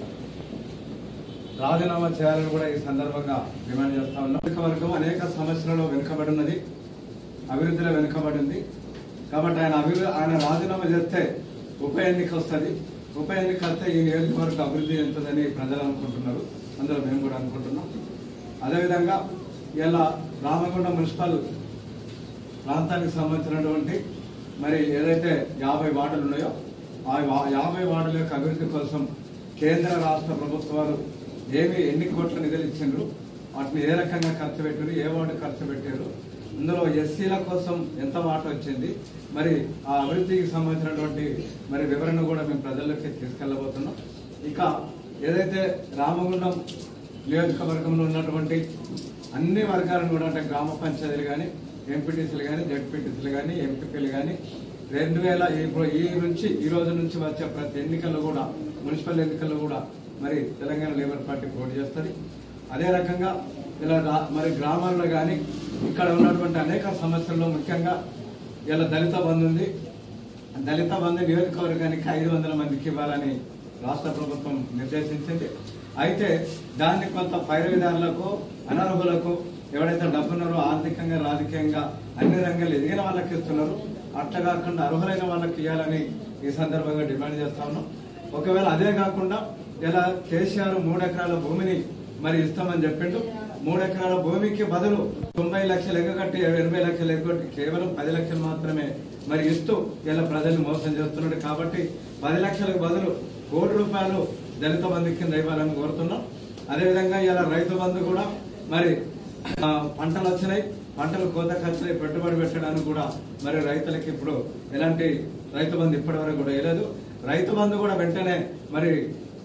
రాజీనామా చేయాలని కూడా ఈ సందర్భంగా డిమాండ్ చేస్తా ఉన్నాం నియోజకవర్గం అనేక సమస్యలలో వెనుకబడి ఉన్నది అభివృద్ధిలో వెనుకబడింది కాబట్టి ఆయన అభివృద్ధి ఆయన రాజీనామా చేస్తే ఉప ఎన్నిక వస్తుంది ఉప ఎన్నిక వస్తే ఈ నియోజకవర్గం అభివృద్ధి చెందుతుందని ప్రజలు అనుకుంటున్నారు అందరూ మేము కూడా అనుకుంటున్నాం అదేవిధంగా ఇలా రామగుండం మున్సిపల్ ప్రాంతానికి సంబంధించినటువంటి మరి ఏదైతే యాభై వార్డులు ఉన్నాయో ఆ వా- యాభై వార్డుల యొక్క అభివృద్ధి కోసం కేంద్ర రాష్ట్ర ప్రభుత్వాలు ఏమి ఎన్ని కోట్ల నిధులు ఇచ్చిండ్రు వాటిని ఏ రకంగా ఖర్చు పెట్టారు ఏ వార్డు ఖర్చు పెట్టారు ఇందులో ఎస్సీల కోసం ఎంత వాట వచ్చింది మరి ఆ అభివృద్ధికి సంబంధించినటువంటి మరి వివరణ కూడా మేము ప్రజల్లోకి తీసుకెళ్లబోతున్నాం ఇక ఏదైతే రామగుండం నియోజకవర్గంలో ఉన్నటువంటి అన్ని వర్గాలను కూడా అంటే గ్రామ పంచాయతీలు కానీ ఎంపీటీసీలు కానీ జడ్పీటీసీలు కానీ ఎంపీపీలు కానీ రెండు వేల ఇప్పుడు ఈ నుంచి ఈ రోజు నుంచి వచ్చే ప్రతి ఎన్నికల్లో కూడా మున్సిపల్ ఎన్నికల్లో కూడా మరి తెలంగాణ లేబర్ పార్టీ పోటీ చేస్తుంది అదే రకంగా ఇలా రా- మరి గ్రామాల్లో కానీ ఇక్కడ ఉన్నటువంటి అనేక సమస్యల్లో ముఖ్యంగా ఇలా దళిత బంధు ఉంది దళిత బంధు నియోజకవర్గానికి ఐదు వందల మందికి ఇవ్వాలని రాష్ట్ర ప్రభుత్వం నిర్దేశించింది అయితే దాన్ని కొంత పైరవిదారులకు అనర్హులకు ఎవరైతే డబ్బున్నారో ఆర్థికంగా రాజకీయంగా అన్ని రంగాలు ఎదిగిన వాళ్ళకి ఇస్తున్నారు అట్లా కాకుండా అర్హులైన వాళ్ళకి ఇవ్వాలని ఈ సందర్భంగా డిమాండ్ చేస్తా ఉన్నాం ఒకవేళ అదే కాకుండా ఇలా కేసీఆర్ మూడు ఎకరాల భూమిని మరి ఇస్తామని చెప్పిండు మూడు ఎకరాల భూమికి బదులు తొంభై లక్షలు ఎగ్గొట్టి ఎనభై లక్షలు ఎగ్గొట్టి కేవలం పది లక్షలు మాత్రమే మరి ఇస్తూ ఇలా ప్రజల్ని మోసం చేస్తున్నాడు కాబట్టి పది లక్షలకు బదులు కోటి రూపాయలు దళిత బంధు కింద ఇవ్వాలని కోరుతున్నాం అదేవిధంగా ఇలా రైతు బంధు కూడా మరి ఆ, పంటలు వచ్చినాయి పంటలు కోత ఖర్చులు పెట్టుబడి పెట్టడానికి కూడా మరి రైతులకి ఇప్పుడు ఎలాంటి రైతు బంధు ఇప్పటి వరకు కూడా వేయలేదు రైతు బంధు కూడా వెంటనే మరి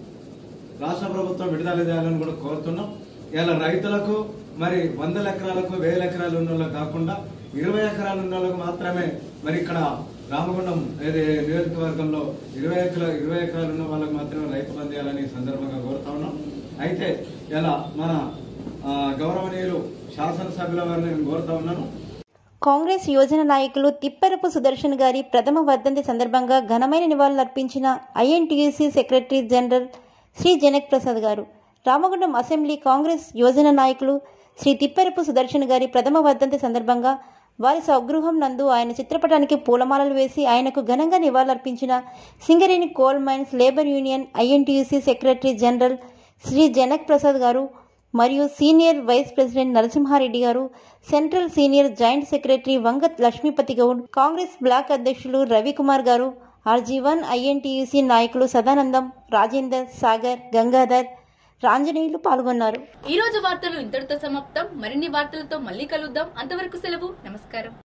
రాష్ట్ర ప్రభుత్వం విడుదల చేయాలని కూడా కోరుతున్నాం ఇలా రైతులకు మరి వందల ఎకరాలకు వేల ఎకరాలు ఉన్న వాళ్ళకు కాకుండా ఇరవై ఎకరాలు ఉన్న వాళ్ళకు మాత్రమే మరి ఇక్కడ రామగుండం ఏది నియోజకవర్గంలో ఇరవై ఎకరా ఇరవై ఎకరాలు ఉన్న వాళ్ళకి మాత్రమే రైతు బంధు చేయాలని ఈ సందర్భంగా కోరుతా ఉన్నాం అయితే ఇలా మన ఆ, గౌరవనీయులు శాసనసభ్యుల వారిని నేను కోరుతా ఉన్నాను కాంగ్రెస్ యువజన నాయకులు తిప్పెరపు సుదర్శన్ గారి ప్రథమ వర్ధంతి సందర్భంగా ఘనమైన నివాళులర్పించిన INTUC secretary general Shri Janak Prasad garu Ramagundam assembly Congress యువజన నాయకులు శ్రీ తిప్పెరపు సుదర్శన్ గారి ప్రథమ వర్ధంతి సందర్భంగా వారి స్వగృహం నందు ఆయన చిత్రపటానికి పూలమాలలు వేసి ఆయనకు ఘనంగా నివాళులర్పించిన Singareni coal mines labour union INTUC secretary general Shri Janak Prasad garu మరియు senior vice president Narasimhareddy garu central senior joint secretary Vangath Lakshmipathi Goud Congress block అధ్యక్షులు రవికుమార్ గారు ఆర్జీ వన్ ఐఎన్టీయూసీ నాయకులు సదానందం రాజేందర్ సాగర్ గంగాధర్ రాంజనేయులు పాల్గొన్నారు ఈ రోజు వార్తలు ఇంతటితో సమాప్తం మరిన్ని వార్తలతో మళ్ళీ కలుద్దాం అంతవరకు సెలవు నమస్కారం